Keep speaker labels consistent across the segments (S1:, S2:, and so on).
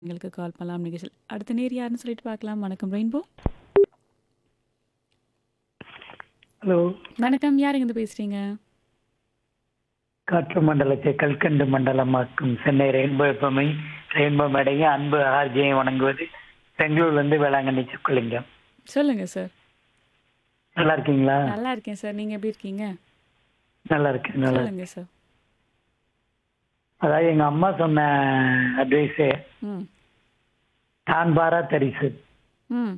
S1: எங்களுக்கு கால் பண்ணலாம் நிகழ்ச்சியில் அடுத்த நேர் யாருன்னு சொல்லிட்டு பார்க்கலாம் வணக்கம் ரெயின்போ
S2: ஹலோ
S1: வணக்கம் யாருங்க இருந்து பேசுறீங்க
S2: காற்று மண்டலத்தை கல்கண்டு மண்டலமாக்கும் சென்னை ரெயின்போ எப்பமை ரெயின்போ மேடையை அன்பு ஆர்ஜியை வணங்குவது பெங்களூர்லேருந்து வேளாங்கண்ணி சுக்குலிங்கம்
S1: சொல்லுங்க சார்
S2: நல்லா இருக்கீங்களா
S1: நல்லா இருக்கேன் சார் நீங்க எப்படி இருக்கீங்க
S2: நல்லா இருக்கேன் நல்லா
S1: சொல்லுங்க சார்
S2: அதாவது எங்க அம்மா சொன்ன அட்வைஸு
S1: ம்
S2: தான் பாரா தரிசு
S1: ம்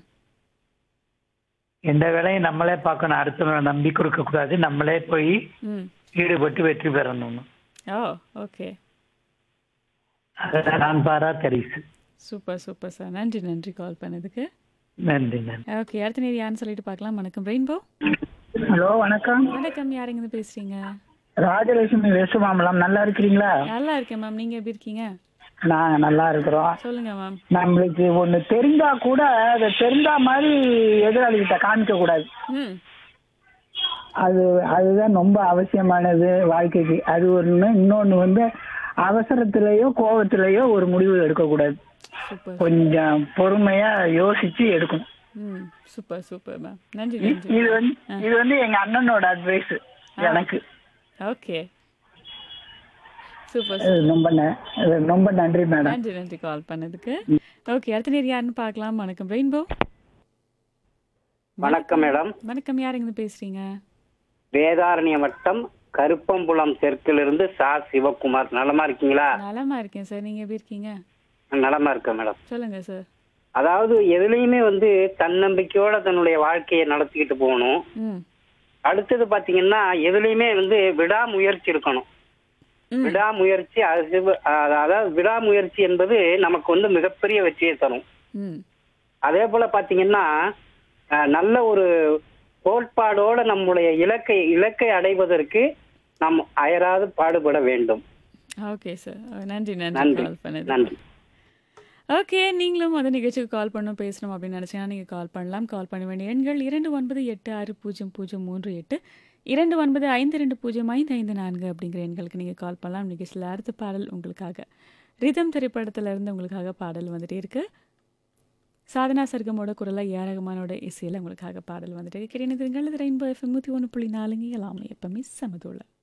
S2: எந்த வேலையும் நம்மளே பார்க்கணும் அடுத்தவங்களை நம்பி கொடுக்க கூடாது நம்மளே போய்
S1: ம்
S2: ஈடுபட்டு வெற்றி பெறணும்
S1: ஓ ஓகே
S2: அதுதான் நான் பாரா தரிசு
S1: சூப்பர் சூப்பர் சார் நன்றி நன்றி கால் பண்ணதுக்கு
S2: நன்றி நன்றி
S1: ஓகே அடுத்த நேர் யாருன்னு சொல்லிட்டு பார்க்கலாம் வணக்கம் ரெயின்போ
S3: ஹலோ வணக்கம்
S1: வணக்கம் யாருங்க இருந்து பேசுறீங்க
S3: ராஜலட்சுமி வேசுமாமலம் நல்லா இருக்கிறீங்களா
S1: நல்லா இருக்கேன் மேம் நீங்க எப்படி இருக்கீங்க
S3: நாங்க நல்லா இருக்கிறோம்
S1: சொல்லுங்க மேம்
S3: நம்மளுக்கு ஒண்ணு தெரிஞ்சா கூட அதை தெரிஞ்சா மாதிரி எதிராளிகிட்ட காமிக்க கூடாது
S1: ம்
S3: அது அதுதான் ரொம்ப அவசியமானது வாழ்க்கைக்கு அது ஒண்ணு இன்னொன்னு வந்து அவசரத்திலேயோ கோபத்திலேயோ ஒரு முடிவு எடுக்கக்கூடாது
S1: சூப்பர்
S3: கொஞ்சம் பொறுமையா யோசிச்சு எடுக்கணும்
S1: ம் சூப்பர் சூப்பர் மேம் நன்றி
S3: இ-
S1: நன்றி
S3: இது வந்து இது வந்து எங்க அண்ணனோட அட்வைஸ் எனக்கு
S1: ஓகே சூப்பர்
S3: அது ரொம்ப ந- அது ரொம்ப நன்றி மேடம்
S1: நன்றி நன்றி கால் பண்ணதுக்கு ஓகே அடுத்த நேர் யாருன்னு பார்க்கலாம் வணக்கம் ரெயின்போ
S4: வணக்கம் மேடம்
S1: வணக்கம் யாருங்க இருந்து பேசுறீங்க
S4: வேதாரண்ய வட்டம் கருப்பம்புலம் தெற்கிலிருந்து சா சிவகுமார் நலமா இருக்கீங்களா
S1: நலமா இருக்கேன் சார் நீங்க எப்படி இருக்கீங்க
S4: நலமா இருக்கேன் மேடம்
S1: சொல்லுங்க சார்
S4: அதாவது எதுலையுமே வந்து தன்னம்பிக்கையோட தன்னுடைய வாழ்க்கையை நடத்திக்கிட்டு போகணும்
S1: ம்
S4: அடுத்தது பாத்தீங்கன்னா எதுலையுமே வந்து விடாமுயற்சி இருக்கணும்
S1: ம்
S4: விடாமுயற்சி அது அதாவது விடாமுயற்சி என்பது நமக்கு வந்து மிகப்பெரிய வெற்றியை தரும்
S1: ம்
S4: அதே போல பாத்தீங்கன்னா அஹ், நல்ல ஒரு கோட்பாடோட நம்முடைய இலக்கை இலக்கை அடைவதற்கு நாம் அயராது பாடுபட வேண்டும்
S1: ஓகே சார் நன்றி நன்றி
S4: நன்றி
S1: கால் பண்ணது
S4: நன்றி
S1: ஓகே நீங்களும் அந்த நிகழ்ச்சிக்கு கால் பண்ணணும் பேசணும் அப்படின்னு நினச்சிங்கன்னா நீங்கள் கால் பண்ணலாம் கால் பண்ண வேண்டிய எண்கள் இரண்டு ஒன்பது எட்டு ஆறு பூஜ்ஜியம் பூஜ்ஜியம் மூன்று எட்டு இரண்டு ஒன்பது ஐந்து ரெண்டு பூஜ்ஜியம் ஐந்து ஐந்து நான்கு அப்படிங்கிற எண்களுக்கு நீங்கள் கால் பண்ணலாம் நிகழ்ச்சியில் அடுத்த பாடல் உங்களுக்காக ரிதம் திரைப்படத்துல இருந்து உங்களுக்காக பாடல் வந்துட்டே இருக்கு சாதனா சர்க்கமோட குரலை ஏ ரகுமானோட இசையில் உங்களுக்காக பாடல் வந்துட்டு இருக்கிறேன் இது ரெயின்போ எஃப்எம் நூற்றி ஒன்று புள்ளி நாலுங்க எல்லாமே எப்பவுமே சமதுள்ள